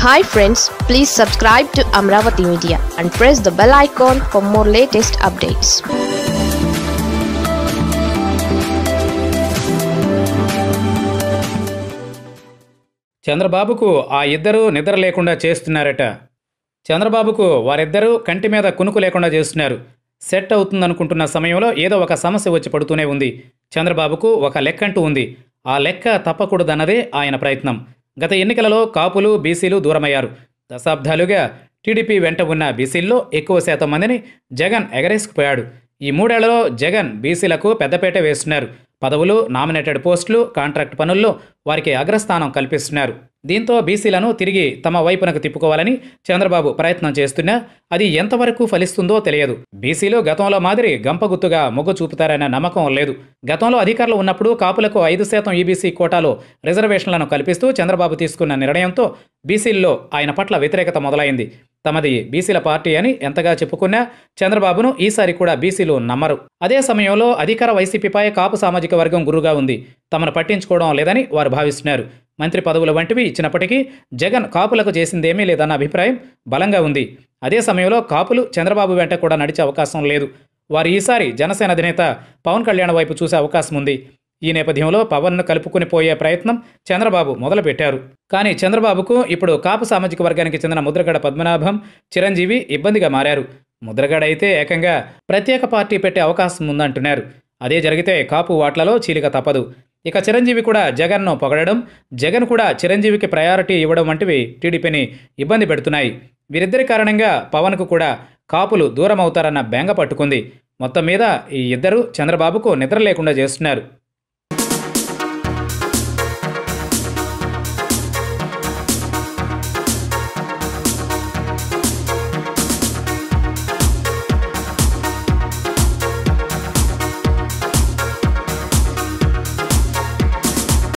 hi friends please subscribe to Amaravati media and press the bell icon for more latest updates చంద్రబాబుకు ఆ ఇద్దరూ నిద్ర లేకుండా చేస్తున్నారట చంద్రబాబుకు వారిద్దరూ కంటి మీద కునుకు లేకుండా చేస్తున్నారు సెట్ అవుతుందనుకుంటున్న సమయంలో ఏదో ఒక సమస్య వచ్చి పడుతూనే ఉంది చంద్రబాబుకు ఒక లెక్క అంటూ ఉంది ఆ లెక్క తప్పకూడదన్నదే ఆయన ప్రయత్నం గత ఎన్నికలలో కాపులు బీసీలు దూరమయ్యారు దశాబ్దాలుగా టీడీపీ వెంట ఉన్న బీసీల్లో ఎక్కువ శాతం మందిని జగన్ ఎగరేసుకుపోయాడు ఈ మూడేళ్లలో జగన్ బీసీలకు పెద్దపేట వేస్తున్నారు పదవులు నామినేటెడ్ పోస్టులు కాంట్రాక్ట్ పనుల్లో వారికి అగ్రస్థానం కల్పిస్తున్నారు దీంతో బీసీలను తిరిగి తమ వైపునకు తిప్పుకోవాలని చంద్రబాబు ప్రయత్నం చేస్తున్నా అది ఎంతవరకు ఫలిస్తుందో తెలియదు బీసీలు గతంలో మాదిరి గంపగుత్తుగా మొగ్గు చూపుతారన్న నమ్మకం లేదు గతంలో అధికారులు ఉన్నప్పుడు కాపులకు ఐదు శాతం ఈబీసీ కోటాలో రిజర్వేషన్లను కల్పిస్తూ చంద్రబాబు తీసుకున్న నిర్ణయంతో బీసీల్లో ఆయన పట్ల వ్యతిరేకత మొదలైంది తమది బీసీల పార్టీ అని ఎంతగా చెప్పుకున్నా చంద్రబాబును ఈసారి కూడా బీసీలు నమ్మరు అదే సమయంలో అధికార వైసీపీపై కాపు సామాజిక వర్గం గురుగా ఉంది తమను పట్టించుకోవడం లేదని వారు భావిస్తున్నారు మంత్రి పదవుల వంటివి ఇచ్చినప్పటికీ జగన్ కాపులకు చేసిందేమీ లేదన్న అభిప్రాయం బలంగా ఉంది అదే సమయంలో కాపులు చంద్రబాబు వెంట కూడా నడిచే అవకాశం లేదు వారు ఈసారి జనసేన అధినేత పవన్ కళ్యాణ్ వైపు చూసే అవకాశం ఉంది ఈ నేపథ్యంలో పవన్ను కలుపుకుని పోయే ప్రయత్నం చంద్రబాబు మొదలుపెట్టారు కానీ చంద్రబాబుకు ఇప్పుడు కాపు సామాజిక వర్గానికి చెందిన ముద్రగడ పద్మనాభం చిరంజీవి ఇబ్బందిగా మారారు ముద్రగడ అయితే ఏకంగా ప్రత్యేక పార్టీ పెట్టే అవకాశం ఉందంటున్నారు అదే జరిగితే కాపు వాట్లలో చీలిక తప్పదు ఇక చిరంజీవి కూడా జగన్ను పొగడడం జగన్ కూడా చిరంజీవికి ప్రయారిటీ ఇవ్వడం వంటివి టీడీపీని ఇబ్బంది పెడుతున్నాయి వీరిద్దరి కారణంగా పవన్కు కూడా కాపులు దూరం అవుతారన్న బెంగ పట్టుకుంది మొత్తం మీద ఈ ఇద్దరు చంద్రబాబుకు నిద్ర లేకుండా చేస్తున్నారు